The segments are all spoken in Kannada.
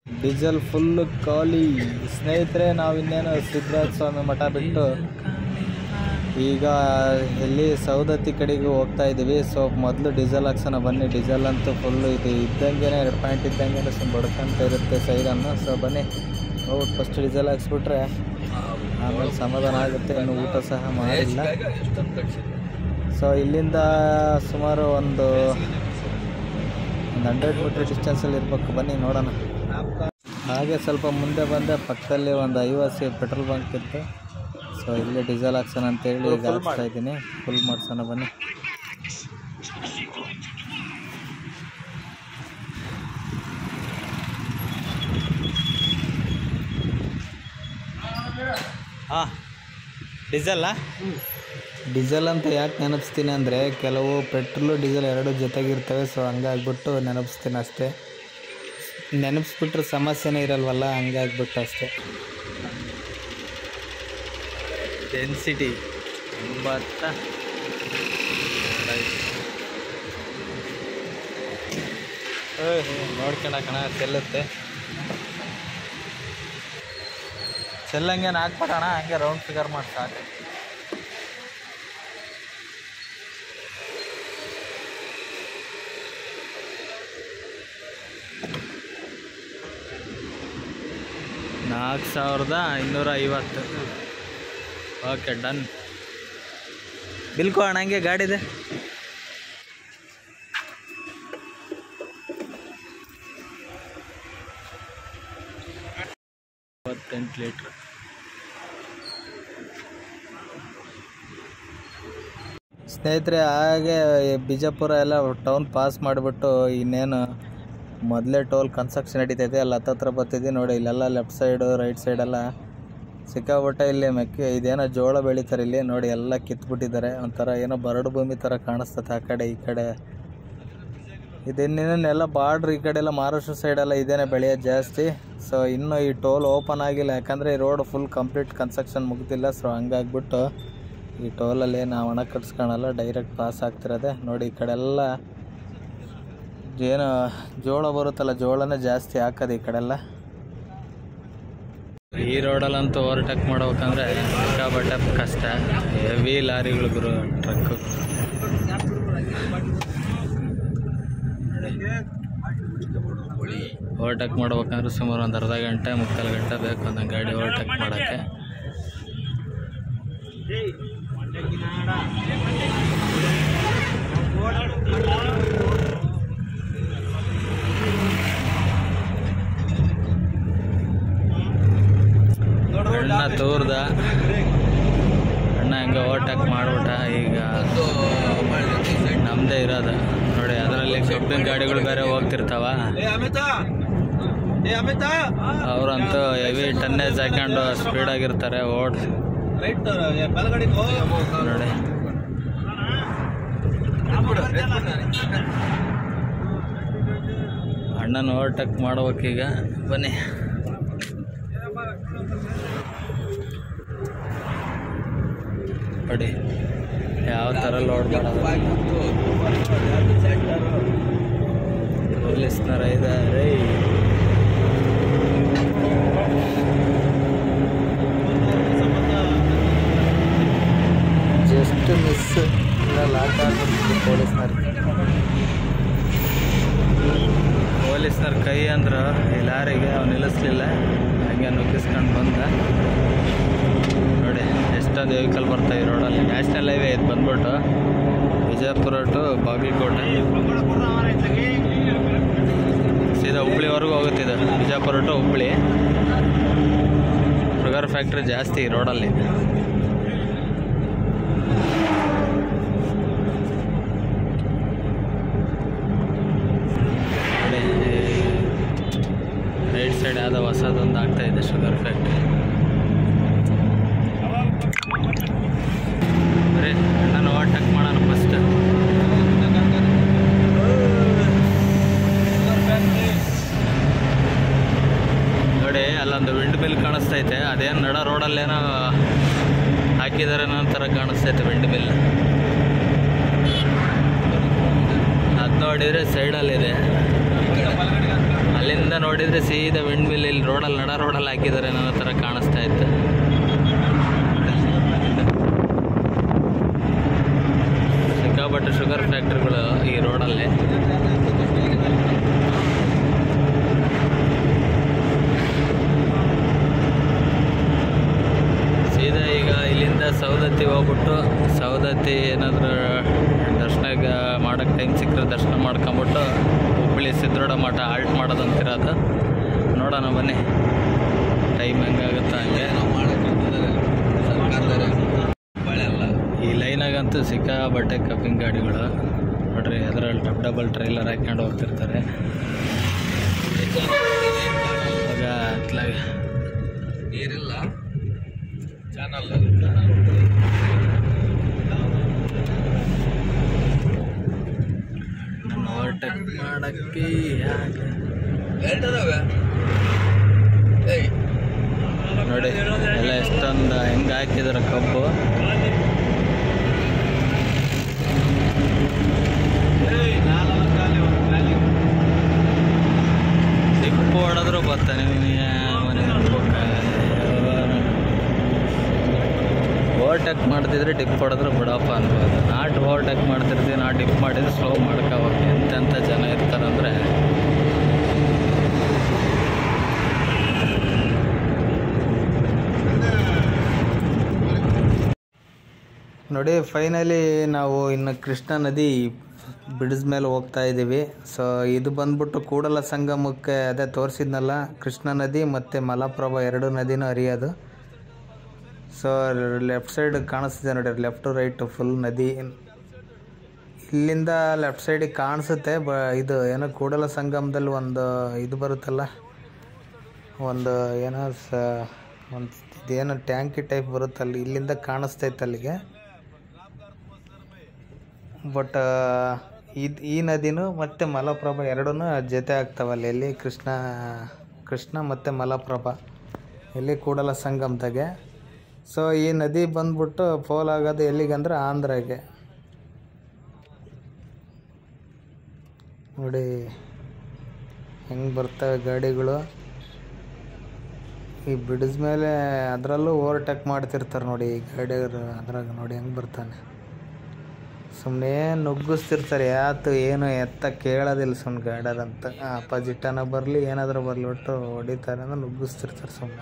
ಡೀಸೆಲ್ ಫುಲ್ಲು ಖಾಲಿ ಸ್ನೇಹಿತರೆ ನಾವು ಇನ್ನೇನು ಸಿದ್ದರಾಜ ಸ್ವಾಮಿ ಮಠ ಬಿಟ್ಟು ಈಗ ಎಲ್ಲಿ ಸೌದತ್ತಿ ಕಡೆಗೆ ಹೋಗ್ತಾ ಇದ್ದೀವಿ ಸೊ ಮೊದಲು ಡೀಸೆಲ್ ಹಾಕ್ಸೋಣ ಬನ್ನಿ ಡೀಸೆಲ್ ಅಂತೂ ಫುಲ್ಲು ಇದು ಇದ್ದಂಗೆ ಎರಡು ಪಾಯಿಂಟ್ ಇದ್ದಂಗೆ ಸುಮ್ಮನೆ ಬಡ್ಕೊಂತ ಇರುತ್ತೆ ಸೈಡನ್ನು ಸೊ ಬನ್ನಿ ಹೋಗ್ಬಿಟ್ಟು ಫಸ್ಟ್ ಡೀಸೆಲ್ ಹಾಕ್ಸ್ಬಿಟ್ರೆ ಆಮೇಲೆ ಸಮಾಧಾನ ಆಗುತ್ತೆ ಇನ್ನು ಊಟ ಸಹ ಮಾಡಿಲ್ಲ ಸೊ ಇಲ್ಲಿಂದ ಸುಮಾರು ಒಂದು ಒಂದು ಹಂಡ್ರೆಡ್ ಮೀಟ್ರ್ ಡಿಸ್ಟೆನ್ಸಲ್ಲಿ ಇರಬೇಕು ಬನ್ನಿ ನೋಡೋಣ ಹಾಗೆ ಸ್ವಲ್ಪ ಮುಂದೆ ಬಂದೆ ಪಕ್ಕದಲ್ಲಿ ಒಂದು ಐವತ್ತು ಪೆಟ್ರೋಲ್ ಬಂಕ್ ಇತ್ತು ಸೊ ಇಲ್ಲೇ ಡೀಸೆಲ್ ಹಾಕ್ಸೋಣ ಅಂತೇಳಿ ಈಗ ಹಾಕ್ಸ್ತಾ ಇದ್ದೀನಿ ಫುಲ್ ಮಾಡ್ಸೋಣ ಬನ್ನಿ ಹಾಂ ಡೀಸೆಲ್ಲಾ ಡೀಸೆಲ್ ಅಂತ ಯಾಕೆ ನೆನಪಿಸ್ತೀನಿ ಅಂದರೆ ಕೆಲವು ಪೆಟ್ರೋಲು ಡೀಸೆಲ್ ಎರಡು ಜೊತೆಗಿರ್ತವೆ ಸೊ ಹಂಗಾಗ್ಬಿಟ್ಟು ನೆನಪಿಸ್ತೀನಿ ಅಷ್ಟೇ ನೆನಪಿಸ್ಬಿಟ್ರೆ ಸಮಸ್ಯೆನೇ ಇರಲ್ವಲ್ಲ ಹಂಗಾಗ್ಬಿಟ್ಟು ಅಷ್ಟೇ ಡೆನ್ಸಿಟಿ ಎಂಬತ್ತ ನೋಡ್ಕೊಳಕಣ ಚೆಲ್ಲುತ್ತೆ ಚೆಲ್ಲಂಗೇನು ಹಾಕ್ಬೇಡಣ ಹಂಗೆ ರೌಂಡ್ ಫಿಗರ್ ಮಾಡಿ ಸಾಕು ನಾಲ್ಕು ಸಾವಿರದ ಐನೂರ ಐವತ್ತು ಓಕೆ ಡನ್ ಬಿಲ್ಕೋ ಅಣ್ಣ ಹಂಗೆ ಗಾಡಿದೆ ಇಪ್ಪತ್ತೆಂಟು ಲೀಟ್ರ್ ಸ್ನೇಹಿತರೆ ಹಾಗೆ ಬಿಜಾಪುರ ಎಲ್ಲ ಟೌನ್ ಪಾಸ್ ಮಾಡಿಬಿಟ್ಟು ಇನ್ನೇನು ಮೊದಲೇ ಟೋಲ್ ಕನ್ಸ್ಟ್ರಕ್ಷನ್ ನಡೀತೈತೆ ಅಲ್ಲಿ ಹತ್ತತ್ರ ಬರ್ತಿದ್ವಿ ನೋಡಿ ಇಲ್ಲೆಲ್ಲ ಲೆಫ್ಟ್ ಸೈಡು ರೈಟ್ ಸೈಡೆಲ್ಲ ಸಿಕ್ಕಾಪಟ್ಟೆ ಇಲ್ಲಿ ಮೆಕ್ಕೆ ಇದೇನೋ ಜೋಳ ಬೆಳೀತಾರೆ ಇಲ್ಲಿ ನೋಡಿ ಎಲ್ಲ ಕಿತ್ಬಿಟ್ಟಿದ್ದಾರೆ ಒಂಥರ ಏನೋ ಬರಡು ಭೂಮಿ ಥರ ಕಾಣಿಸ್ತದೆ ಆ ಕಡೆ ಈ ಕಡೆ ಇದಿನ್ನೇನೆಲ್ಲ ಬಾರ್ಡ್ರ್ ಈ ಕಡೆ ಎಲ್ಲ ಮಹಾರಾಷ್ಟ್ರ ಸೈಡೆಲ್ಲ ಇದೇನೆ ಬೆಳೆಯೋದು ಜಾಸ್ತಿ ಸೊ ಇನ್ನೂ ಈ ಟೋಲ್ ಓಪನ್ ಆಗಿಲ್ಲ ಯಾಕಂದರೆ ಈ ರೋಡ್ ಫುಲ್ ಕಂಪ್ಲೀಟ್ ಕನ್ಸ್ಟ್ರಕ್ಷನ್ ಮುಗ್ದಿಲ್ಲ ಸೊ ಹಂಗಾಗ್ಬಿಟ್ಟು ಈ ಟೋಲಲ್ಲಿ ನಾವು ಹಣ ಕಟ್ಸ್ಕೊಳಲ್ಲ ಡೈರೆಕ್ಟ್ ಪಾಸ್ ಆಗ್ತಿರೋದೆ ನೋಡಿ ಈ ಕಡೆ ಎಲ್ಲ ಏನು ಜೋಳ ಬರುತ್ತಲ್ಲ ಜೋಳನೇ ಜಾಸ್ತಿ ಹಾಕೋದು ಈ ಕಡೆಲ್ಲ ಈ ರೋಡಲ್ಲಂತೂ ಓವರ್ಟೇಕ್ ಮಾಡ್ಬೇಕಂದ್ರೆ ಸಿಕ್ಕಾಪಟ್ಟೆ ಕಷ್ಟ ಹೆವಿ ಲಾರಿಗಳು ಗುರು ಟ್ರಕ್ಕು ಓವರ್ಟೇಕ್ ಮಾಡ್ಬೇಕಂದ್ರೆ ಸುಮಾರು ಒಂದು ಅರ್ಧ ಗಂಟೆ ಮುಕ್ಕಾಲು ಗಂಟೆ ಬೇಕು ಒಂದೊಂದು ಗಾಡಿ ಓವರ್ಟೇಕ್ ಮಾಡೋಕ್ಕೆ ಅಣ್ಣ ತೋರ್ದ ಅಣ್ಣ ಹಂಗೆ ಓವರ್ಟೇಕ್ ಮಾಡ್ಬಿಟ್ಟ ಈಗ ನಮ್ಮದೇ ಇರೋದು ನೋಡಿ ಅದರಲ್ಲಿ ಕಬ್ಬಿನ ಗಾಡಿಗಳು ಬೇರೆ ಹೋಗ್ತಿರ್ತಾವ ಅವರಂತೂ ಹೆವಿ ಟನ್ನೇಜ್ ಹಾಕೊಂಡು ಸ್ಪೀಡಾಗಿರ್ತಾರೆ ಓಡ್ ನೋಡಿ ಅಣ್ಣನ ಓವರ್ಟೇಕ್ ಮಾಡ್ಬೇಕೀಗ ಬನ್ನಿ ನೋಡಿ ಯಾವ ಥರ ಲೋಡ್ ಮಾಡೋದು ಪೊಲೀಸ್ನರ ಇದ್ದಾರೆ ಜಸ್ಟ್ ಮಿಸ್ ಲಾಕ್ ಆಗ್ಬಿಡ್ತಿದ್ರು ಪೊಲೀಸ್ನರ್ ಪೊಲೀಸ್ನರ್ ಕೈ ಅಂದ್ರೆ ಈ ಲಾರಿಗೆ ಅವ್ನು ನಿಲ್ಲಿಸ್ಲಿಲ್ಲ ಹಂಗೆ ನುಗ್ಗಿಸ್ಕೊಂಡು ಬಂದ ನೋಡಿ ಎಷ್ಟೊಂದು ವೆಹಿಕಲ್ ಬರ್ತಾವೆ ಈ ರೋಡಲ್ಲಿ ನ್ಯಾಷನಲ್ ಹೈವೇ ಇದು ಬಂದ್ಬಿಟ್ಟು ವಿಜಯಪುರ ಟು ಬಾಗಲಕೋಟೆ ಸೀದಾ ಹುಬ್ಳಿವರೆಗೂ ಹೋಗುತ್ತಿದೆ Vijayapura to Hubli sugar factory ಜಾಸ್ತಿ ಈ ರೋಡಲ್ಲಿ ರೈಟ್ ಸೈಡ್ ಯಾವುದೋ ಹೊಸದೊಂದು ಆಗ್ತಾ ಇದೆ ಶುಗರ್ ಫ್ಯಾಕ್ಟ್ರಿ ಬರೀ ನಾನು ಓವರ್ಟೇಕ್ ಮಾಡೋಣ ಫಸ್ಟ್ ನೋಡಿ ಅಲ್ಲೊಂದು ವಿಂಡ್ ಮಿಲ್ ಕಾಣಿಸ್ತೈತೆ ಅದೇನು ನಡ ರೋಡಲ್ಲೇನೋ ಹಾಕಿದ್ದಾರೆ ಅನ್ನೋ ಥರ ಕಾಣಿಸ್ತೈತೆ ವಿಂಡ್ ಮಿಲ್ ಅದು ನೋಡಿದರೆ ಸೈಡಲ್ಲಿದೆ ಅಲ್ಲಿಂದ ನೋಡಿದರೆ ಸೀದಾ ವಿಂಡ್ ಮಿಲ್ ಇಲ್ಲಿ ರೋಡಲ್ಲಿ ನಡ ರೋಡಲ್ಲಿ ಹಾಕಿದ್ದಾರೆ ಅನ್ನೋ ಥರ ಕಾಣಿಸ್ತಾ ಇತ್ತು ಸಿಕ್ಕಾಪಟ್ಟೆ ಶುಗರ್ ಫ್ಯಾಕ್ಟ್ರಿಗಳು ಈ ರೋಡಲ್ಲಿ ಸೀದಾ ಈಗ ಇಲ್ಲಿಂದ ಸೌದತ್ತಿ ಹೋಗ್ಬಿಟ್ಟು ಸೌದತ್ತಿ ಏನಾದರೂ ದರ್ಶನ ಮಾಡೋಕ್ಕೆ ಟೈಮ್ ಸಿಕ್ಕರೆ ದರ್ಶನ ಮಾಡ್ಕೊಂಬಿಟ್ಟು ಹುಬ್ಬಳ್ಳಿ ಸಿದ್ರೋಡ ಮಠ ಆಲ್ಟ್ ಮಾಡೋದಂತಿರೋದು ನೋಡೋಣ ಬನ್ನಿ ಟೈಮ್ ಹೆಂಗಾಗುತ್ತೋ ಹಂಗೆ ಈ ಲೈನಾಗಂತೂ ಸಿಕ್ಕಾಬಟ್ಟೆ ಕಬ್ಬಿಂಗ್ ಗಾಡಿಗಳು ನೋಡ್ರಿ ಅದರಲ್ಲಿ ಡಬ್ ಡಬಲ್ ಟ್ರೈಲರ್ ಹಾಕ್ಕೊಂಡು ಹೋಗ್ತಿರ್ತಾರೆ ಇವಾಗ ಅತ್ಲಾಗ ನೀರಿಲ್ಲ ಚಾನಲ್ ನನ್ನ ಓವರ್ಟೇಕ್ ಮಾಡೋಕ್ಕೆ ಎರಡದವೆ ಏಯ್ ನೋಡಿ ಎಲ್ಲ ಎಷ್ಟೊಂದು ಹೆಂಗೆ ಹಾಕಿದಾರೆ ಕಬ್ಬು ಡಿಪ್ಪು ಹೊಡೆದ್ರು ಬರ್ತಾನೆ ಓವರ್ಟೇಕ್ ಮಾಡ್ತಿದ್ರೆ ಡಿಪ್ ಹೊಡೆದ್ರೆ ಬಿಡಪ್ಪ ಅನ್ಬೋದು ನಾಟ್ ಓವರ್ಟೇಕ್ ಮಾಡ್ತಿರ್ತೀವಿ ನಾ ಡಿಪ್ ಮಾಡಿದ್ರೆ ಸ್ಲೋ ಮಾಡ್ಕೋಬೇಕು ಎಂತೆಂಥ ಜನ ಇರ್ತಾರಂದ್ರೆ ನೋಡಿ ಫೈನಲಿ ನಾವು ಇನ್ನು ಕೃಷ್ಣ ನದಿ ಬಿಡಿದ ಮೇಲೆ ಹೋಗ್ತಾ ಇದ್ದೀವಿ ಸೊ ಇದು ಬಂದ್ಬಿಟ್ಟು ಕೂಡಲ ಸಂಗಮಕ್ಕೆ ಅದೇ ತೋರಿಸಿದ್ನಲ್ಲ ಕೃಷ್ಣ ನದಿ ಮತ್ತು ಮಲಪ್ರಭಾ ಎರಡು ನದಿನೂ ಹರಿಯೋದು ಸೊ ಲೆಫ್ಟ್ ಸೈಡ್ ಕಾಣಿಸ್ತಿದೆ ನೋಡಿ ಲೆಫ್ಟು ರೈಟು ಫುಲ್ ನದಿ ಇಲ್ಲಿಂದ ಲೆಫ್ಟ್ ಸೈಡಿಗೆ ಕಾಣಿಸುತ್ತೆ ಬ ಇದು ಏನೋ ಕೂಡಲ ಸಂಗಮದಲ್ಲಿ ಒಂದು ಇದು ಬರುತ್ತಲ್ಲ ಒಂದು ಏನೋ ಸ ಒಂದು ಇದೇನೋ ಟ್ಯಾಂಕಿ ಟೈಪ್ ಬರುತ್ತಲ್ಲ ಇಲ್ಲಿಂದ ಕಾಣಿಸ್ತೈತೆ ಅಲ್ಲಿಗೆ ಬಟ್ ಇದು ಈ ನದಿನೂ ಮತ್ತು ಮಲಪ್ರಭಾ ಎರಡೂ ಜೊತೆ ಆಗ್ತಾವಲ್ಲ ಎಲ್ಲಿ ಕೃಷ್ಣ ಕೃಷ್ಣ ಮತ್ತು ಮಲಪ್ರಭಾ ಎಲ್ಲಿ ಕೂಡಲ ಸಂಗಮದಾಗೆ ಸೊ ಈ ನದಿ ಬಂದ್ಬಿಟ್ಟು ಫೋಲ್ ಆಗೋದು ಎಲ್ಲಿಗಂದ್ರೆ ಆಂಧ್ರಾಗೆ ನೋಡಿ ಹೆಂಗೆ ಬರ್ತವೆ ಗಾಡಿಗಳು ಈ ಬಿಡಿದ ಮೇಲೆ ಅದರಲ್ಲೂ ಓವರ್ಟೇಕ್ ಮಾಡ್ತಿರ್ತಾರೆ ನೋಡಿ ಈ ಗಾಡಿಯವರು ಅದ್ರಾಗ ನೋಡಿ ಹೆಂಗೆ ಬರ್ತಾನೆ ಸುಮ್ಮನೆ ನುಗ್ಗಿಸ್ತಿರ್ತಾರೆ ಯಾತು ಏನು ಎತ್ತ ಕೇಳೋದಿಲ್ಲ ಸುಮ್ಮನೆ ಗಾಡಿಯರಂತ ಅಪೋಸಿಟನ ಬರಲಿ ಏನಾದರೂ ಬರಲಿ ಒಟ್ಟು ಹೊಡಿತಾರೆ ಅಂದ್ರೆ ನುಗ್ಗಿಸ್ತಿರ್ತಾರೆ ಸುಮ್ಮನೆ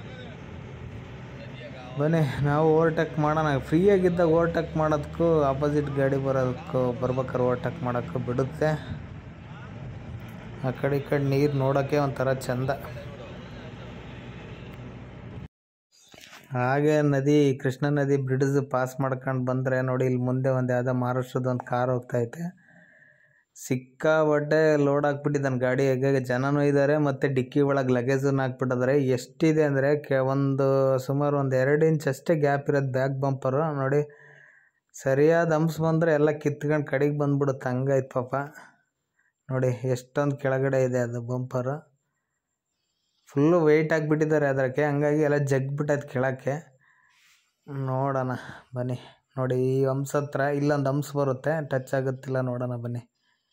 ಬನ್ನಿ ನಾವು ಓವರ್ಟೇಕ್ ಮಾಡೋಣ ಫ್ರೀಯಾಗಿದ್ದಾಗ ಓವರ್ಟೇಕ್ ಮಾಡೋದಕ್ಕೂ ಆಪೋಸಿಟ್ ಗಾಡಿ ಬರೋದಕ್ಕೂ ಬರ್ಬೇಕಾದ್ರೆ ಓವರ್ಟೇಕ್ ಮಾಡೋಕ್ಕೂ ಬಿಡುತ್ತೆ ಆ ಕಡೆ ಈ ಕಡೆ ನೀರು ನೋಡೋಕ್ಕೆ ಒಂಥರ ಚಂದ ಹಾಗೆ ನದಿ ಕೃಷ್ಣ ನದಿ ಬ್ರಿಡ್ಜ್ ಪಾಸ್ ಮಾಡ್ಕೊಂಡು ಬಂದರೆ ನೋಡಿ ಇಲ್ಲಿ ಮುಂದೆ ಒಂದು ಯಾವುದೋ ಮಹಾರಾಷ್ಟ್ರದ ಒಂದು ಕಾರ್ ಹೋಗ್ತೈತೆ ಸಿಕ್ಕಾಬಟ್ಟೆ ಲೋಡ್ ಹಾಕ್ಬಿಟ್ಟಿದ್ದಾನೆ ಗಾಡಿ ಹೇಗೆ ಜನನೂ ಇದ್ದಾರೆ ಮತ್ತು ಡಿಕ್ಕಿ ಒಳಗೆ ಲಗೇಜನ್ನು ಹಾಕ್ಬಿಟ್ಟಿದ್ದಾರೆ ಎಷ್ಟಿದೆ ಅಂದರೆ ಕೆ ಒಂದು ಸುಮಾರು ಒಂದು ಎರಡು ಇಂಚ್ ಅಷ್ಟೇ ಗ್ಯಾಪ್ ಇರೋದು ಬ್ಯಾಕ್ ಬಂಪರು ನೋಡಿ ಸರಿಯಾದ ಅಂಶ ಬಂದರೆ ಎಲ್ಲ ಕಿತ್ಕೊಂಡು ಕಡೆಗೆ ಬಂದ್ಬಿಡುತ್ತೆ ಹಂಗಾಯ್ತು ಪಾಪ ನೋಡಿ ಎಷ್ಟೊಂದು ಕೆಳಗಡೆ ಇದೆ ಅದು ಬಂಪರು ಫುಲ್ಲು ವೆಯ್ಟ್ ಆಗಿಬಿಟ್ಟಿದ್ದಾರೆ ಅದಕ್ಕೆ ಹಂಗಾಗಿ ಎಲ್ಲ ಜಗ್ಬಿಟ್ಟೈತೆ ಕೆಳಕ್ಕೆ ನೋಡೋಣ ಬನ್ನಿ ನೋಡಿ ಈ ಹಂಸ ಹತ್ರ ಇಲ್ಲೊಂದು ಹಂಸ ಬರುತ್ತೆ ಟಚ್ ಆಗುತ್ತಿಲ್ಲ ನೋಡೋಣ ಬನ್ನಿ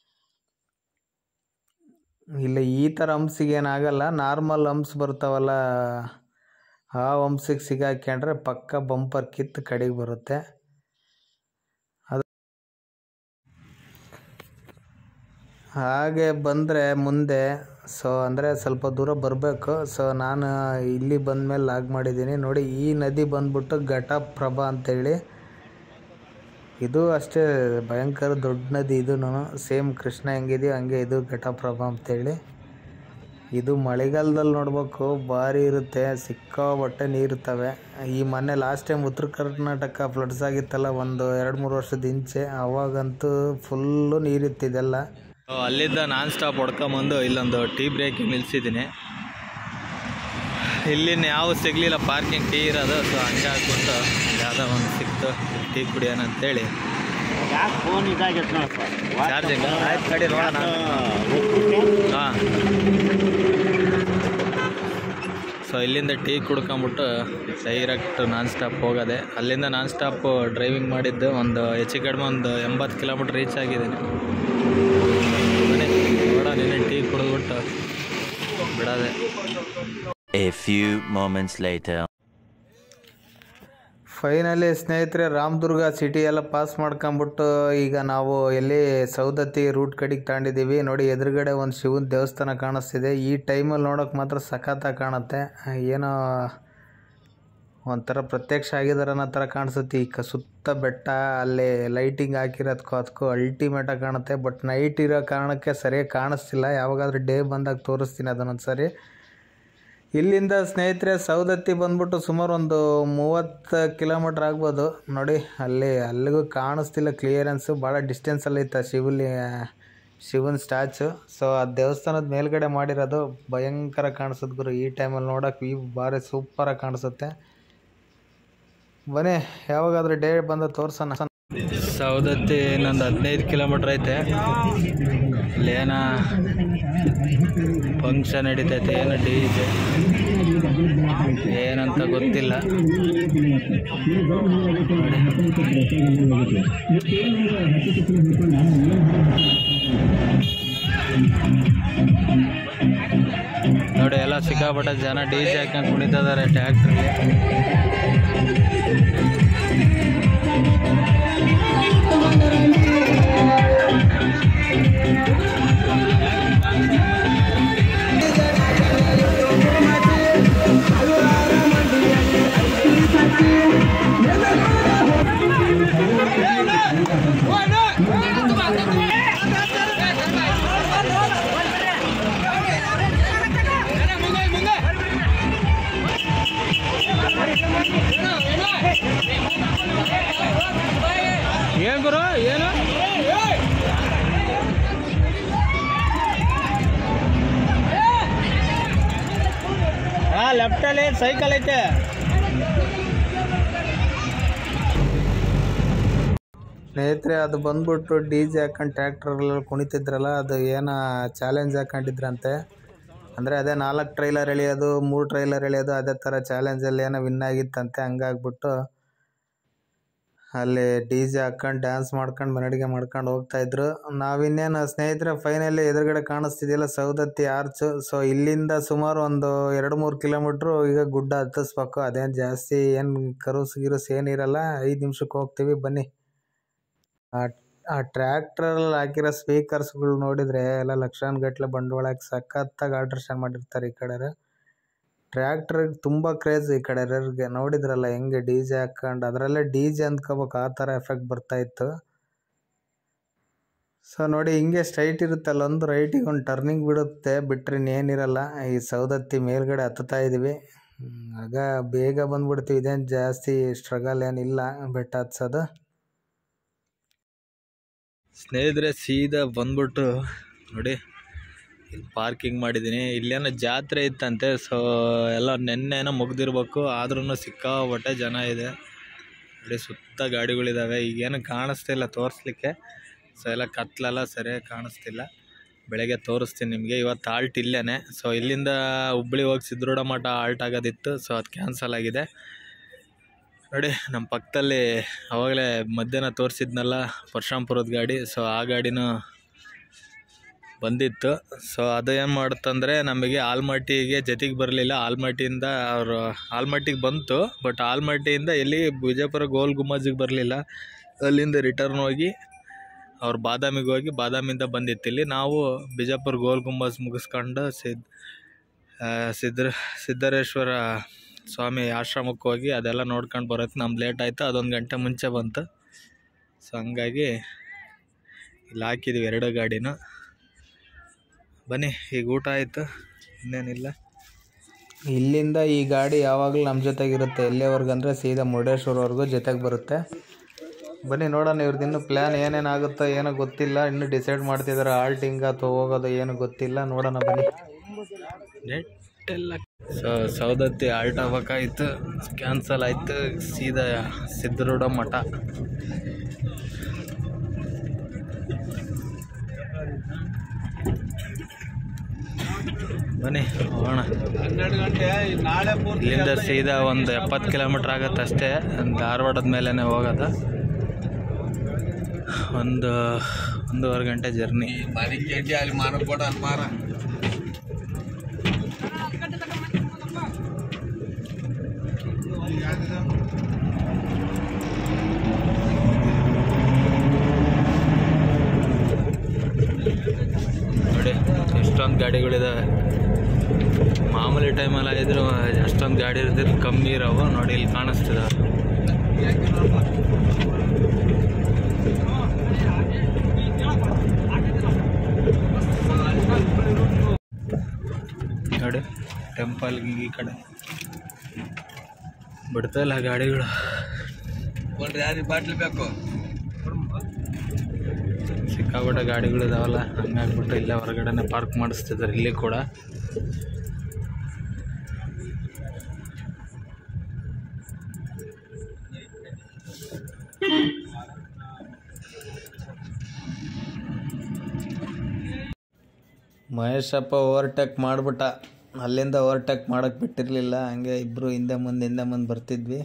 ಇಲ್ಲ ಈ ಥರ ಹಂಸಿಗೆ ಏನಾಗಲ್ಲ ನಾರ್ಮಲ್ ಹಂಸ್ ಬರ್ತಾವಲ್ಲ ಆ ಹಂಸಿಗೆ ಸಿಗಾಕ್ಯಂಡ್ರೆ ಪಕ್ಕ ಬಂಪರ್ ಕಿತ್ತು ಕಡೆಗೆ ಬರುತ್ತೆ ಅದು ಹಾಗೆ ಬಂದರೆ ಮುಂದೆ ಸೊ ಅಂದರೆ ಸ್ವಲ್ಪ ದೂರ ಬರಬೇಕು ಸೊ ನಾನು ಇಲ್ಲಿ ಬಂದಮೇಲೆ ಲಾಗ್ ಮಾಡಿದ್ದೀನಿ ನೋಡಿ ಈ ನದಿ ಬಂದ್ಬಿಟ್ಟು ಘಟಪ್ರಭಾ ಅಂತೇಳಿ ಇದು ಅಷ್ಟೇ ಭಯಂಕರ ದೊಡ್ಡ ನದಿ ಇದು ಸೇಮ್ ಕೃಷ್ಣ ಹೆಂಗಿದೆಯೋ ಹಂಗೆ ಇದು ಘಟಪ್ರಭಾ ಅಂತೇಳಿ ಇದು ಮಳೆಗಾಲದಲ್ಲಿ ನೋಡ್ಬೇಕು ಭಾರಿ ಇರುತ್ತೆ ಸಿಕ್ಕಾಬಟ್ಟೆ ನೀರಿರ್ತವೆ ಈ ಮೊನ್ನೆ ಲಾಸ್ಟ್ ಟೈಮ್ ಉತ್ತರ ಕರ್ನಾಟಕ ಫ್ಲಡ್ಸ್ ಆಗಿತ್ತಲ್ಲ ಒಂದು ಎರಡು ಮೂರು ವರ್ಷದ ಹಿಂಚೆ ಅವಾಗಂತೂ ಫುಲ್ಲು ನೀರಿತ್ತಿದೆಲ್ಲ ಅಲ್ಲಿದ್ದ ನಾನ್ ಸ್ಟಾಪ್ ಹೊಡ್ಕೊಂಬಂದು ಇಲ್ಲೊಂದು ಟೀ ಬ್ರೇಕಿಗೆ ನಿಲ್ಸಿದ್ದೀನಿ ಇಲ್ಲಿನ ಯಾವ ಸಿಗಲಿಲ್ಲ ಪಾರ್ಕಿಂಗ್ ಟೀ ಇರೋದು ಸೊ ಹಂಗೆ ಹಾಕ್ಬಿಟ್ಟು ಯಾವುದೋ ಒಂದು ಸಿಕ್ತು ಟೀ ಕುಡಿಯೋಣ ಅಂತೇಳಿ ಯಾಕೆ ಫೋನ್ ಇದಾಗೈತೆ ನೋಡಪ್ಪ ಚಾರ್ಜಿಂಗ್ ಆಯ್ತು ಕಡಿ ನೋಡೋಣ ಹಾಂ ಸೊ ಇಲ್ಲಿಂದ ಟೀ ಕುಡ್ಕೊಂಬಿಟ್ಟು ಡೈರೆಕ್ಟ್ ನಾನ್ ಸ್ಟಾಪ್ ಹೋಗೋದೆ ಅಲ್ಲಿಂದ ನಾನ್ ಸ್ಟಾಪ್ ಡ್ರೈವಿಂಗ್ ಮಾಡಿದ್ದು ಒಂದು ಹೆಚ್ಚು ಕಡಿಮೆ ಒಂದು ಎಂಬತ್ತು ಕಿಲೋಮೀಟ್ರ್ ರೀಚ್ ಆಗಿದ್ದೀನಿ ಬನ್ನಿ ನೋಡೋಣ ಇನ್ನೇ ಟೀ ಕುಡಿದ್ಬಿಟ್ಟು ಬಿಡೋದೆ A few moments later. Finally ಸ್ನೇಹಿತರೆ ರಾಮದುರ್ಗ ಸಿಟಿ ಎಲ್ಲ ಪಾಸ್ ಮಾಡ್ಕೊಂಬಿಟ್ಟು ಈಗ ನಾವು ಎಲ್ಲಿ ಸೌದತ್ತಿ ರೂಟ್ ಕಡೆಗೆ ತಗೊಂಡಿದ್ದೀವಿ ನೋಡಿ ಎದುರುಗಡೆ ಒಂದು ಶಿವನ ದೇವಸ್ಥಾನ ಕಾಣಿಸ್ತಿದೆ ಈ ಟೈಮಲ್ಲಿ ನೋಡೋಕೆ ಮಾತ್ರ ಸಖತ್ತಾಗಿ ಕಾಣುತ್ತೆ ಏನೋ ಒಂಥರ ಪ್ರತ್ಯಕ್ಷ ಆಗಿದಾರೆ ಅನ್ನೋ ಥರ ಕಾಣಿಸುತ್ತೆ ಈ ಕ ಸುತ್ತ ಬೆಟ್ಟ ಅಲ್ಲಿ ಲೈಟಿಂಗ್ ಹಾಕಿರೋದಕ್ಕೂ ಅದಕ್ಕೂ ಅಲ್ಟಿಮೇಟಾಗಿ ಕಾಣುತ್ತೆ ಬಟ್ ನೈಟ್ ಇರೋ ಕಾರಣಕ್ಕೆ ಸರಿಯಾಗಿ ಕಾಣಿಸ್ತಿಲ್ಲ ಯಾವಾಗಾದ್ರೂ ಡೇ ಬಂದಾಗ ತೋರಿಸ್ತೀನಿ ಅದನ್ನೊಂದು ಸರಿ ಇಲ್ಲಿಂದ ಸ್ನೇಹಿತರೆ ಸೌದತ್ತಿ ಬಂದ್ಬಿಟ್ಟು ಸುಮಾರು ಒಂದು ಮೂವತ್ತು ಕಿಲೋಮೀಟ್ರ್ ಆಗ್ಬೋದು ನೋಡಿ ಅಲ್ಲಿ ಅಲ್ಲಿಗೂ ಕಾಣಿಸ್ತಿಲ್ಲ ಕ್ಲಿಯರೆನ್ಸು ಭಾಳ ಡಿಸ್ಟೆನ್ಸಲ್ಲಿ ಇತ್ತು ಆ ಶಿವಲಿ ಶಿವನ ಸ್ಟ್ಯಾಚು ಸೊ ಆ ದೇವಸ್ಥಾನದ ಮೇಲ್ಗಡೆ ಮಾಡಿರೋದು ಭಯಂಕರ ಕಾಣಿಸುತ್ತೆ ಗುರು ಈ ಟೈಮಲ್ಲಿ ನೋಡೋಕೆ ವ್ಯೂ ಭಾರಿ ಸೂಪರಾಗಿ ಕಾಣಿಸುತ್ತೆ ಬನ್ನಿ ಯಾವಾಗಾದ್ರೂ ಡೇ ಬಂದ ತೋರ್ಸೋಣ ಸೌದತ್ತಿ ಇನ್ನೊಂದು ಹದಿನೈದು ಕಿಲೋಮೀಟ್ರ್ ಐತೆ ಅಲ್ಲೇನ ಫಂಕ್ಷನ್ ನಡೀತೈತೆ ಏನು ಡಿ ಜೆ ಏನಂತ ಗೊತ್ತಿಲ್ಲ ನೋಡಿ ಎಲ್ಲ ಸಿಕ್ಕಾಪಟ್ಟೆ ಜನ ಡಿ ಜೆ ಹಾಕೊಂಡು ಕುಣಿತಿದ್ದಾರೆ ಟ್ಯಾಕ್ಟ್ರಲ್ಲಿ ಏನ್ ಗುರು ಏನು ಹಾ ಲೆಫ್ಟಲ್ಲಿ ಸೈಕಲ್ ಐತೆ ಸ್ನೇಹಿತರೆ ಅದು ಬಂದ್ಬಿಟ್ಟು ಡಿ ಜೆ ಹಾಕೊಂಡು ಟ್ರ್ಯಾಕ್ಟರ್ಗಳಲ್ಲಿ ಕುಣಿತಿದ್ರಲ್ಲ ಅದು ಏನೋ ಚಾಲೆಂಜ್ ಹಾಕೊಂಡಿದ್ರಂತೆ ಅಂದರೆ ಅದೇ ನಾಲ್ಕು ಟ್ರೈಲರ್ ಎಳೆಯೋದು ಮೂರು ಟ್ರೈಲರ್ ಎಳೆಯೋದು ಅದೇ ಥರ ಚಾಲೆಂಜಲ್ಲಿ ಏನೋ ವಿನ್ ಆಗಿತ್ತಂತೆ ಹಂಗಾಗ್ಬಿಟ್ಟು ಅಲ್ಲಿ ಡಿ ಜೆ ಹಾಕೊಂಡು ಡ್ಯಾನ್ಸ್ ಮಾಡ್ಕೊಂಡು ಮೆರವಣಿಗೆ ಮಾಡ್ಕೊಂಡು ಹೋಗ್ತಾ ಇದ್ರು ನಾವಿನ್ನೇನು ಸ್ನೇಹಿತರೆ ಫೈನಲಿ ಎದುರುಗಡೆ ಕಾಣಿಸ್ತಿದೆಯಲ್ಲ ಸೌದತ್ತಿ ಆರ್ಚು ಸೊ ಇಲ್ಲಿಂದ ಸುಮಾರು ಒಂದು ಎರಡು ಮೂರು ಕಿಲೋಮೀಟ್ರು ಈಗ ಗುಡ್ಡ ಹತ್ತಿಸ್ಬೇಕು ಅದೇನು ಜಾಸ್ತಿ ಏನು ಕರುಸ್ ಗಿರುಸ್ ಏನಿರಲ್ಲ ಐದು ನಿಮಿಷಕ್ಕೆ ಹೋಗ್ತೀವಿ ಬನ್ನಿ ಆ ಆ ಟ್ರ್ಯಾಕ್ಟ್ರಲ್ಲಿ ಹಾಕಿರೋ ಸ್ಪೀಕರ್ಸ್ಗಳು ನೋಡಿದರೆ ಎಲ್ಲ ಲಕ್ಷಾನುಗಟ್ಲೆ ಬಂಡವಾಳ ಹಾಕಿ ಸಖತ್ತಾಗಿ ಆಲ್ಟ್ರೇಷನ್ ಮಾಡಿರ್ತಾರೆ ಈ ಕಡೆ ಟ್ರ್ಯಾಕ್ಟ್ರಿಗೆ ತುಂಬ ಕ್ರೇಜ್ ಈ ಕಡೆ ಇರೋರಿಗೆ ನೋಡಿದ್ರಲ್ಲ ಹೆಂಗೆ ಡಿ ಜೆ ಹಾಕೊಂಡು ಅದರಲ್ಲೇ ಡಿ ಜೆ ಅಂದ್ಕೋಬೇಕು ಆ ಥರ ಎಫೆಕ್ಟ್ ಬರ್ತಾ ಇತ್ತು ಸೊ ನೋಡಿ ಹಿಂಗೆ ಸ್ಟ್ರೈಟ್ ಇರುತ್ತೆ ಅಲ್ಲೊಂದು ರೈಟಿಗೆ ಒಂದು ಟರ್ನಿಂಗ್ ಬಿಡುತ್ತೆ ಬಿಟ್ಟರೆ ಇನ್ನೇನಿರಲ್ಲ ಈ ಸೌದತ್ತಿ ಮೇಲ್ಗಡೆ ಹತ್ತುತ್ತಾ ಇದ್ದೀವಿ ಹ್ಮ್, ಆಗ ಬೇಗ ಬಂದ್ಬಿಡ್ತೀವಿ ಇದೇನು ಜಾಸ್ತಿ ಸ್ಟ್ರಗಲ್ ಏನಿಲ್ಲ ಬೆಟ್ಟ ಹತ್ಸೋದು ಸ್ನೇಹಿತರೆ ಸೀದಾ ಬಂದ್ಬಿಟ್ಟು ನೋಡಿ ಇಲ್ಲಿ ಪಾರ್ಕಿಂಗ್ ಮಾಡಿದ್ದೀನಿ ಇಲ್ಲೇನೋ ಜಾತ್ರೆ ಇತ್ತಂತೆ ಸೊ ಎಲ್ಲ ನೆನ್ನೆನೋ ಮುಗ್ದಿರ್ಬೇಕು ಆದ್ರೂ ಸಿಕ್ಕಾಪಟ್ಟೆ ಜನ ಇದೆ ನೋಡಿ ಸುತ್ತ ಗಾಡಿಗಳಿದ್ದಾವೆ ಈಗೇನು ಕಾಣಿಸ್ತಿಲ್ಲ ತೋರಿಸ್ಲಿಕ್ಕೆ ಸೊ ಎಲ್ಲ ಕತ್ಲೆಲ್ಲ ಸರಿಯಾಗಿ ಕಾಣಿಸ್ತಿಲ್ಲ ಬೆಳಗ್ಗೆ ತೋರಿಸ್ತೀನಿ ನಿಮಗೆ ಇವತ್ತು ಆಲ್ಟ್ ಇಲ್ಲೇ ಸೊ ಇಲ್ಲಿಂದ ಹುಬ್ಳಿ ಹೋಗಿ ಸಿದ್ರೋಡ ಮಠ ಆಲ್ಟ್ ಆಗೋದಿತ್ತು ಸೊ ಅದು ಕ್ಯಾನ್ಸಲ್ ಆಗಿದೆ ನೋಡಿ ನಮ್ಮ ಪಕ್ಕದಲ್ಲಿ ಅವಾಗಲೇ ಮಧ್ಯಾಹ್ನ ತೋರಿಸಿದ್ನಲ್ಲ ಪರಶುರಾಂಪುರದ ಗಾಡಿ ಸೊ ಆ ಗಾಡಿನೂ ಬಂದಿತ್ತು ಸೊ ಅದು ಏನು ಮಾಡುತ್ತಂದರೆ ನಮಗೆ ಆಲ್ಮಟ್ಟಿಗೆ ಜೊತೆಗೆ ಬರಲಿಲ್ಲ ಆಲ್ಮಟ್ಟಿಯಿಂದ ಅವರು ಆಲ್ಮಟ್ಟಿಗೆ ಬಂತು ಬಟ್ ಆಲ್ಮಟ್ಟಿಯಿಂದ ಎಲ್ಲಿ ವಿಜಯಪುರ ಗೋಲ್ ಗುಮ್ಮಜ್ಜಿಗೆ ಬರಲಿಲ್ಲ ಅಲ್ಲಿಂದ ರಿಟರ್ನ್ ಹೋಗಿ ಅವ್ರು ಬಾದಾಮಿಗೆ ಹೋಗಿ ಬಾದಾಮಿಂದ ಬಂದಿತ್ತು ಇಲ್ಲಿ ನಾವು ಬಿಜಾಪುರ ಗೋಲ್ ಗುಂಬಜ್ ಮುಗಿಸ್ಕೊಂಡು ಸಿದ್ ಆ, ಸಿದ್ರ ಸಿದ್ದರೇಶ್ವರ ಸ್ವಾಮಿ ಆಶ್ರಮಕ್ಕೆ ಹೋಗಿ ಅದೆಲ್ಲ ನೋಡ್ಕೊಂಡು ಬರೋಕ್ಕೆ ನಮ್ದು ಲೇಟ್ ಆಯಿತು ಅದೊಂದು ಗಂಟೆ ಮುಂಚೆ ಬಂತು ಸೊ ಹಂಗಾಗಿ ಇಲ್ಲಿ ಹಾಕಿದ್ವಿ ಎರಡು ಗಾಡಿನೂ ಬನ್ನಿ ಈಗ ಊಟ ಆಯಿತು ಇನ್ನೇನಿಲ್ಲ ಇಲ್ಲಿಂದ ಈ ಗಾಡಿ ಯಾವಾಗಲೂ ನಮ್ಮ ಜೊತೆಗಿರುತ್ತೆ ಎಲ್ಲಿವರೆಗೂ ಅಂದರೆ ಸೀದಾ ಮುರುಡೇಶ್ವರವರೆಗೂ ಜೊತೆಗೆ ಬರುತ್ತೆ ಬನ್ನಿ ನೋಡೋಣ ಇವ್ರದ್ದು ಇನ್ನೂ ಪ್ಲ್ಯಾನ್ ಏನೇನಾಗುತ್ತೋ ಏನೋ ಗೊತ್ತಿಲ್ಲ ಇನ್ನೂ ಡಿಸೈಡ್ ಮಾಡ್ತಿದ್ದಾರೆ ಆಲ್ಟಿಂಗ್ ಅಥವಾ ಹೋಗೋದು ಏನು ಗೊತ್ತಿಲ್ಲ ನೋಡೋಣ ಬನ್ನಿ ನೆಟ್ಟೆಲ್ಲ ಸೊ ಸೌದತ್ತಿ ಆಲ್ಟ್ ಆಗ್ಬೇಕಾಯ್ತು ಕ್ಯಾನ್ಸಲ್ ಆಯಿತು ಸೀದಾ ಸಿದ್ಧರೂಢ ಮಠ ಬನ್ನಿ ಹೋಗೋಣ ಇಲ್ಲಿಂದ ಸೀದಾ ಒಂದು ಎಪ್ಪತ್ತು ಕಿಲೋಮೀಟ್ರ್ ಆಗತ್ತೆ ಅಷ್ಟೇ ಧಾರವಾಡದ ಮೇಲೇ ಹೋಗೋದು ಒಂದು ಒಂದೂವರೆ ಗಂಟೆ ಜರ್ನಿ ಮನೆ ಕೇಟಿ ಅಲ್ಲಿ ಮಾರ ಕೊಡ ಅಲ್ಲಿ ಮಾರ ಗಾಡಿಗಳಿದಾವೆ ಮಾಮೂಲಿ ಟೈಮಲ್ಲಿ ಇದ್ರು ಅಷ್ಟೊಂದು ಗಾಡಿ ಇರ್ತಿದ್ರು ಕಮ್ಮಿ ಇರೋವು ನೋಡಿ ಇಲ್ಲಿ ಕಾಣಿಸ್ತಿದಾವೆ ನೋಡಿ ಟೆಂಪಲ್ಗೆ ಈ ಕಡೆ ಬಿಡ್ತಾ ಇಲ್ಲ ಗಾಡಿಗಳು ಒಂದು ಯಾರಿಗೆ ಬಾಟ್ಲಿ ಬೇಕು ಸಿಕ್ಕಾಪಟ್ಟೆ ಗಾಡಿಗಳು ಇದಾವಲ್ಲ ಹಂಗಾಗ್ಬಿಟ್ಟು ಇಲ್ಲೇ ಹೊರಗಡೆನೆ ಪಾರ್ಕ್ ಮಾಡಿಸ್ತಿದ್ದಾರೆ ಇಲ್ಲಿ ಕೂಡ ಮಹೇಶಪ್ಪ ಓವರ್ಟೇಕ್ ಮಾಡಿಬಿಟ್ಟ ಅಲ್ಲಿಂದ ಓವರ್ಟೇಕ್ ಮಾಡೋಕ್ಕೆ ಬಿಟ್ಟಿರಲಿಲ್ಲ ಹಂಗೆ ಇಬ್ಬರು ಹಿಂದೆ ಮುಂದೆ ಹಿಂದೆ ಮುಂದೆ ಬರ್ತಿದ್ವಿ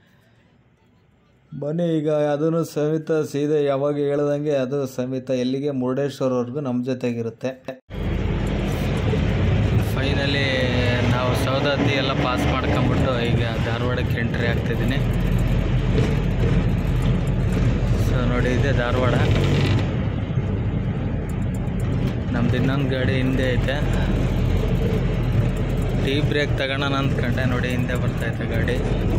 ಬನ್ನಿ ಈಗ ಅದನ್ನು ಸಮೇತ ಸೀದಾ ಯಾವಾಗ ಹೇಳ್ದಂಗೆ ಅದು ಸಮೇತ ಎಲ್ಲಿಗೆ ಮುರುಡೇಶ್ವರವರೆಗೂ ನಮ್ಮ ಜೊತೆಗಿರುತ್ತೆ ಫೈನಲಿ ನಾವು ಸೌದತ್ತಿ ಎಲ್ಲ ಪಾಸ್ ಮಾಡ್ಕೊಂಬಿಟ್ಟು ಈಗ ಧಾರವಾಡಕ್ಕೆ ಎಂಟ್ರಿ ಆಗ್ತಿದ್ದೀನಿ ಸೊ ನೋಡಿ ಇದೆ ಧಾರವಾಡ ನಮ್ದು ಇನ್ನೊಂದು ಗಾಡಿ ಹಿಂದೆ ಐತೆ ಟೀ ಬ್ರೇಕ್ ತಗೋಣ ಅಂದ್ಕೊಂಡೆ ನೋಡಿ ಹಿಂದೆ ಬರ್ತೈತೆ ಗಾಡಿ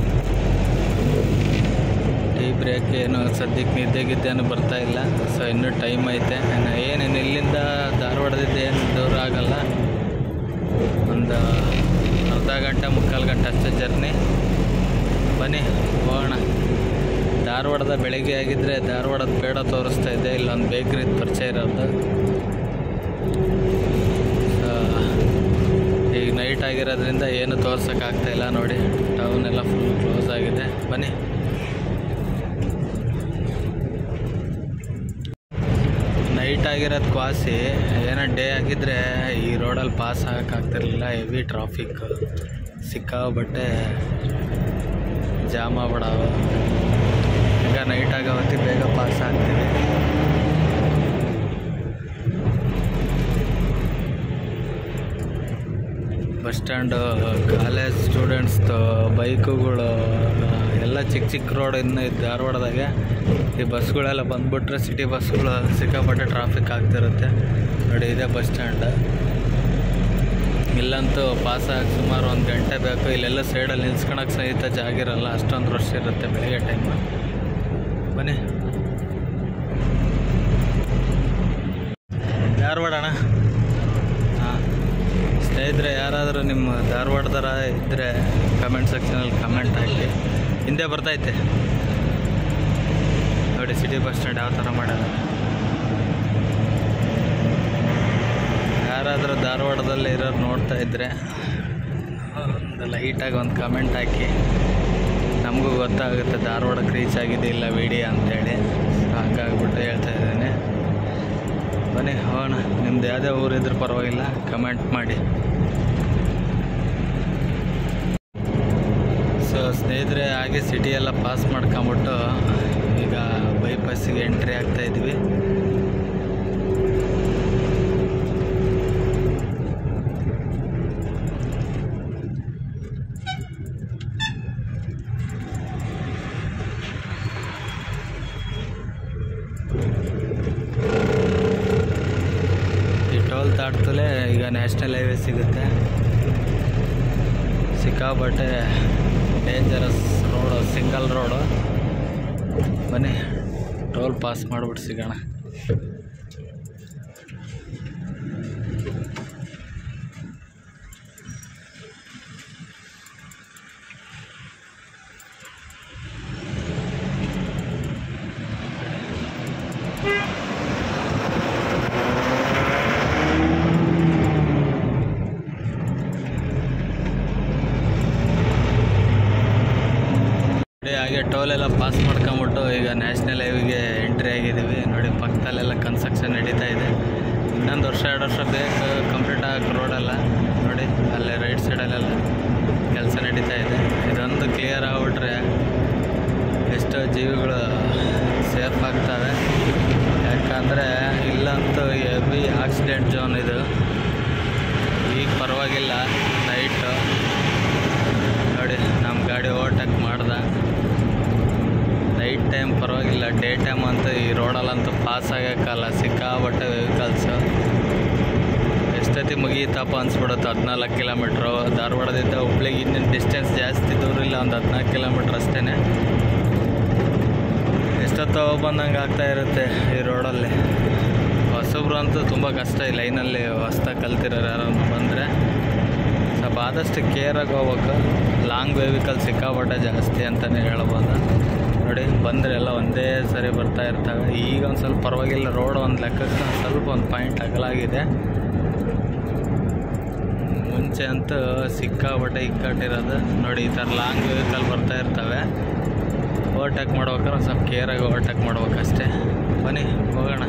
ಟೀ ಬ್ರೇಕ್ ಏನು ಸದ್ಯಕ್ಕೆ ನಿದ್ದೆ ಗಿದ್ದೇನು ಬರ್ತಾ ಇಲ್ಲ ಸೊ ಇನ್ನೂ ಟೈಮ್ ಐತೆ ಇನ್ನು ಏನೇನು ಇಲ್ಲಿಂದ ಧಾರವಾಡದಿಂದ ಏನು ದೂರ ಆಗಲ್ಲ ಒಂದು ಅರ್ಧ ಗಂಟೆ ಮುಕ್ಕಾಲು ಗಂಟೆ ಅಷ್ಟೇ ಜರ್ನಿ ಬನ್ನಿ ಹೋಗೋಣ ಧಾರವಾಡದ ಬೆಳಗ್ಗೆ ಆಗಿದ್ದರೆ ಧಾರವಾಡದ ಬೇಡ ತೋರಿಸ್ತಾ ಇದ್ದೆ ಇಲ್ಲೊಂದು ಬೇಕ್ರಿ ಪರಿಚಯ ಇರೋದು ಸೊ ಈಗ ನೈಟ್ ಆಗಿರೋದ್ರಿಂದ ಏನು ತೋರ್ಸೋಕ್ಕಾಗ್ತಾ ಇಲ್ಲ ನೋಡಿ ಟೌನ್ ಎಲ್ಲ ಫುಲ್ ಕ್ಲೋಸ್ ಆಗಿದೆ ಬನ್ನಿ ನೈಟ್ ಆಗಿರೋದು ಕ್ವಾಸಿ ಏನೋ ಡೇ ಆಗಿದ್ದರೆ ಈ ರೋಡಲ್ಲಿ ಪಾಸ್ ಆಗೋಕ್ಕಾಗ್ತಿರ್ಲಿಲ್ಲ ಹೆವಿ ಟ್ರಾಫಿಕ್ ಸಿಕ್ಕಾಬಟ್ಟೆ ಜಾಮ್ ಆಗ್ಬಿಡವು ಈಗ ನೈಟ್ ಆಗೋ ಹೊತ್ತಿಗೆ ಬೇಗ ಪಾಸ್ ಆಗ್ತಿದೆ ಬಸ್ ಸ್ಟ್ಯಾಂಡು ಕಾಲೇಜ್ ಸ್ಟೂಡೆಂಟ್ಸ್ದು ಬೈಕುಗಳು ಎಲ್ಲ ಚಿಕ್ಕ ಚಿಕ್ಕ ರೋಡ್ ಇನ್ನು ಇದು ಧಾರವಾಡದಾಗೆ ಈ ಬಸ್ಗಳೆಲ್ಲ ಬಂದ್ಬಿಟ್ರೆ ಸಿಟಿ ಬಸ್ಗಳು ಸಿಕ್ಕಾಪಟ್ಟೆ ಟ್ರಾಫಿಕ್ ಆಗ್ತಿರುತ್ತೆ ನೋಡಿ ಇದೆ ಬಸ್ ಸ್ಟ್ಯಾಂಡ್ ಇಲ್ಲಂತೂ ಪಾಸ್ ಆಗಿ ಸುಮಾರು ಒಂದು ಗಂಟೆ ಬೇಕು ಇಲ್ಲೆಲ್ಲ ಸೈಡಲ್ಲಿ ನಿಲ್ಸ್ಕೊಳಕ್ಕೆ ಸಹಿತ ಜಾಗ ಇರಲ್ಲ ಅಷ್ಟೊಂದು ರಶ್ ಇರುತ್ತೆ ಬೆಳಗ್ಗೆ ಟೈಮ್ ಬನ್ನಿ ಧಾರವಾಡ ಅಣ್ಣ ಹಾಂ ಸ್ನೇಹಿತರೆ ಯಾರಾದರೂ ನಿಮ್ಮ ಧಾರವಾಡದರ ಇದ್ದರೆ ಕಮೆಂಟ್ ಸೆಕ್ಷನಲ್ಲಿ ಕಮೆಂಟ್ ಹಾಕಿ ಹಿಂದೆ ಬರ್ತೈತೆ ನೋಡಿ ಸಿಟಿ ಬಸ್ ಸ್ಟ್ಯಾಂಡ್ ಯಾವ ಥರ ಮಾಡ್ಯಾರ ಯಾರಾದರೂ ಧಾರವಾಡದಲ್ಲಿ ಇರೋರು ನೋಡ್ತಾ ಇದ್ದರೆ ಒಂದು ಲೈಟಾಗಿ ಒಂದು ಕಮೆಂಟ್ ಹಾಕಿ ನಮಗೂ ಗೊತ್ತಾಗುತ್ತೆ ಧಾರವಾಡಕ್ಕೆ ರೀಚ್ ಆಗಿದೆ ಇಲ್ಲ ವಿಡಿಯೋ ಅಂತೇಳಿ ಹಾಗಾಗ್ಬಿಟ್ಟು ಹೇಳ್ತಾ ಇದ್ದೇನೆ ಬನ್ನಿ ಹೋಗೋಣ ನಿಮ್ದು ಯಾವುದೇ ಊರಿದ್ರೆ ಪರವಾಗಿಲ್ಲ ಕಮೆಂಟ್ ಮಾಡಿ ಸೊ ಸ್ನೇಹಿತರೆ ಹಾಗೆ ಸಿಟಿ ಎಲ್ಲ ಪಾಸ್ ಮಾಡ್ಕೊಂಬಿಟ್ಟು ಈಗ ಬೈಪಾಸಿಗೆ ಎಂಟ್ರಿ ಆಗ್ತಾ ಇದ್ವಿ ಈ ಟೋಲ್ ದಾಟ್ತಲೇ ಈಗ ನ್ಯಾಷನಲ್ ಹೈವೇ ಸಿಗುತ್ತೆ ಸಿಕ್ಕಾಪಟ್ಟೆ ಡೇಂಜರಸ್ ರೋಡು ಸಿಂಗಲ್ ರೋಡು ಬನ್ನಿ ಟೋಲ್ ಪಾಸ್ ಮಾಡಿಬಿಟ್ಟು ಸಿಗೋಣ ನೋಡಿ ಹಾಗೆ ಟೋಲ್ ಎಲ್ಲ ಪಾಸ್ ಮಾಡ್ಕೊಂಬಿಟ್ಟು ಈಗ ನ್ಯಾಷನಲ್ ಹೈವೇಗೆ ಎಂಟ್ರಿ ಆಗಿದ್ದೀವಿ ನೋಡಿ ಪಕ್ಕದಲ್ಲೆಲ್ಲ ಕನ್ಸ್ಟ್ರಕ್ಷನ್ ನಡೀತಾ ಇದೆ ಇನ್ನೊಂದು ವರ್ಷ ಎರಡು ವರ್ಷ ಬೇಕು ಕಂಪ್ಲೀಟ್ ಆಗಕ್ಕೆ ರೋಡೆಲ್ಲ ನೋಡಿ ಅಲ್ಲೇ ರೈಟ್ ಸೈಡಲ್ಲೆಲ್ಲ ಕೆಲಸ ನಡೀತಾ ಇದೆ ಇದೊಂದು ಕ್ಲಿಯರ್ ಆಗ್ಬಿಟ್ರೆ ಎಷ್ಟೋ ಜೀವಿಗಳು ಸೇಫ್ ಆಗ್ತವೆ ಯಾಕಂದರೆ ಇಲ್ಲಂತೂ ಹೆವಿ ಆಕ್ಸಿಡೆಂಟ್ ಝೋನ್ ಇದು ಈಗ ಪರವಾಗಿಲ್ಲ ನೈಟು ನೋಡಿ ನಮ್ಮ ಗಾಡಿ ಓವರ್ಟೇಕ್ ಮಾಡ್ದೆ ನೈಟ್ ಟೈಮ್ ಪರವಾಗಿಲ್ಲ ಡೇ ಟೈಮ್ ಅಂತೂ ಈ ರೋಡಲ್ಲಂತೂ ಪಾಸ್ ಆಗೋಕ್ಕಲ್ಲ ಸಿಕ್ಕಾಬಟ್ಟೆ ವೆಹಿಕಲ್ಸು ಎಷ್ಟೊತ್ತಿಗೆ ಸೌದತ್ತಿ ಮುಗೀತಪ್ಪ ಅನ್ಸ್ಬಿಡುತ್ತೆ ಹದಿನಾಲ್ಕು ಕಿಲೋಮೀಟ್ರು ಧಾರವಾಡದಿಂದ ಹುಬ್ಳಿಗೆ ಇನ್ನೇನು ಡಿಸ್ಟೆನ್ಸ್ ಜಾಸ್ತಿ ದೂರ ಇಲ್ಲ ಒಂದು ಹದಿನಾಲ್ಕು ಕಿಲೋಮೀಟ್ರ್ ಅಷ್ಟೇ ಎಷ್ಟೊತ್ತು ಬಂದಂಗೆ ಆಗ್ತಾ ಇರುತ್ತೆ ಈ ರೋಡಲ್ಲಿ ಹೊಸಬ್ರು ಅಂತೂ ತುಂಬ ಕಷ್ಟ ಈ ಲೈನಲ್ಲಿ ಹೊಸ್ದಾಗಿ ಕಲ್ತಿರೋರು ಯಾರನ್ನು ಬಂದರೆ ಸ್ವಲ್ಪ ಆದಷ್ಟು ಕೇರಾಗಿ ಹೋಗ್ಬೇಕು ಲಾಂಗ್ ವೆಹಿಕಲ್ ಸಿಕ್ಕಾಪಟ್ಟೆ ಜಾಸ್ತಿ ಅಂತಲೇ ಹೇಳ್ಬೋದು ನೋಡಿ ಬಂದರೆ ಎಲ್ಲ ಒಂದೇ ಸರಿ ಬರ್ತಾ ಇರ್ತವೆ ಈಗ ಒಂದು ಸ್ವಲ್ಪ ಪರವಾಗಿಲ್ಲ ರೋಡ್ ಒಂದು ಲೆಕ್ಕಕ್ಕೆ ಒಂದ್ ಸ್ವಲ್ಪ ಒಂದು ಪಾಯಿಂಟ್ ಅಗಲಾಗಿದೆ ಮುಂಚೆ ಅಂತೂ ಸಿಕ್ಕಾಪಟ್ಟೆ ಇಕ್ಕಟ್ಟಿರೋದು ನೋಡಿ ಈ ಥರ ಲಾಂಗ್ ವೆಹಿಕಲ್ ಬರ್ತಾ ಇರ್ತವೆ ಓವರ್ಟೇಕ್ ಮಾಡ್ಬೇಕಾದ್ರೆ ಒಂದು ಸ್ವಲ್ಪ ಕೇರಾಗಿ ಓವರ್ಟೇಕ್ ಮಾಡ್ಬೇಕಷ್ಟೇ ಬನ್ನಿ ಹೋಗೋಣ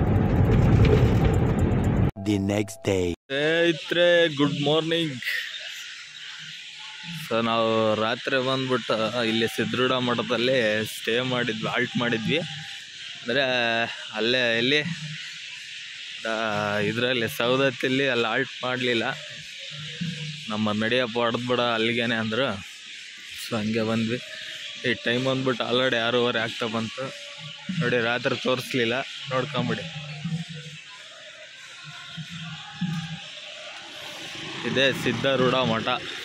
The next day. ಸ್ನೇಹಿತರೆ ಗುಡ್ ಮಾರ್ನಿಂಗ್ ಸೊ ನಾವು ರಾತ್ರಿ ಬಂದ್ಬಿಟ್ಟು ಇಲ್ಲಿ ಸಿದ್ಧರೂಢ ಮಠದಲ್ಲಿ ಸ್ಟೇ ಮಾಡಿದ್ವಿ ಆಲ್ಟ್ ಮಾಡಿದ್ವಿ ಅಂದರೆ ಅಲ್ಲೇ ಎಲ್ಲಿ ಇದರಲ್ಲಿ ಸೌದತ್ತಿಲ್ಲಿ ಅಲ್ಲಿ ಆಲ್ಟ್ ಮಾಡಲಿಲ್ಲ ನಮ್ಮ ನಡಿಯಪ್ಪ ಹೊಡೆದ್ಬಿಡ ಅಲ್ಲಿಗೇನೆ ಅಂದರು ಸೊ ಹಂಗೆ ಬಂದ್ವಿ ಈ ಟೈಮ್ ಬಂದ್ಬಿಟ್ಟು ಆಲ್ರೆಡಿ ಆರೂವರೆ ಆಗ್ತಾ ಬಂತು ನೋಡಿ ರಾತ್ರಿ ತೋರಿಸ್ಲಿಲ್ಲ ನೋಡ್ಕೊಂಬಿಡಿ ಇದೇ ಸಿದ್ಧಾರೂಢ ಮಠ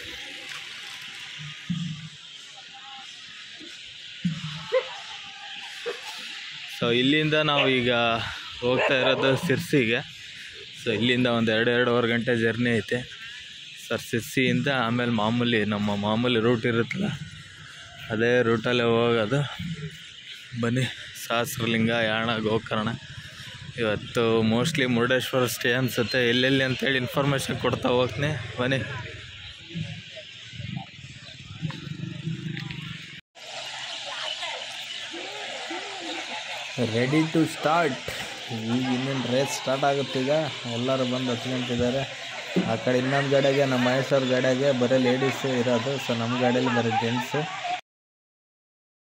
ಸೊ ಇಲ್ಲಿಂದ ನಾವು ಈಗ ಹೋಗ್ತಾ ಇರೋದು ಸಿರ್ಸಿಗೆ ಸೊ ಇಲ್ಲಿಂದ ಒಂದು ಎರಡು ಎರಡೂವರೆ ಗಂಟೆ ಜರ್ನಿ ಐತೆ ಸರ್ ಸಿರ್ಸಿಯಿಂದ ಆಮೇಲೆ ಮಾಮೂಲಿ ನಮ್ಮ ಮಾಮೂಲಿ ರೂಟ್ ಇರುತ್ತಲ್ಲ ಅದೇ ರೂಟಲ್ಲೇ ಹೋಗೋದು ಬನ್ನಿ ಸಹಸ್ರಲಿಂಗ ಯಾಣ ಗೋಕರ್ಣ ಇವತ್ತು ಮೋಸ್ಟ್ಲಿ ಮುರುಡೇಶ್ವರ ಸ್ಟೇ ಅನಿಸುತ್ತೆ ಎಲ್ಲೆಲ್ಲಿ ಅಂತೇಳಿ ಇನ್ಫಾರ್ಮೇಷನ್ ಕೊಡ್ತಾ ಹೋಗ್ತೀನಿ ಬನ್ನಿ ರೆಡಿ ಟು ಸ್ಟಾರ್ಟ್ ಈಗ ಇನ್ನೇನು ರೇಸ್ ಸ್ಟಾರ್ಟ್ ಆಗುತ್ತೆ ಈಗ ಎಲ್ಲರೂ ಬಂದು ಹತ್ಕೊಂತಿದ್ದಾರೆ ಆ ಕಡೆ ಇನ್ನೊಂದು ಗಾಡಿಗೆ ನಮ್ಮ ಮಹೇಶ್ವರ ಗಾಡಿಗೆ ಬರೀ ಲೇಡೀಸ್ ಇರೋದು ಸೊ ನಮ್ಮ ಗಾಡಿಯಲ್ಲಿ ಬರೀ ಜೆಂಟ್ಸು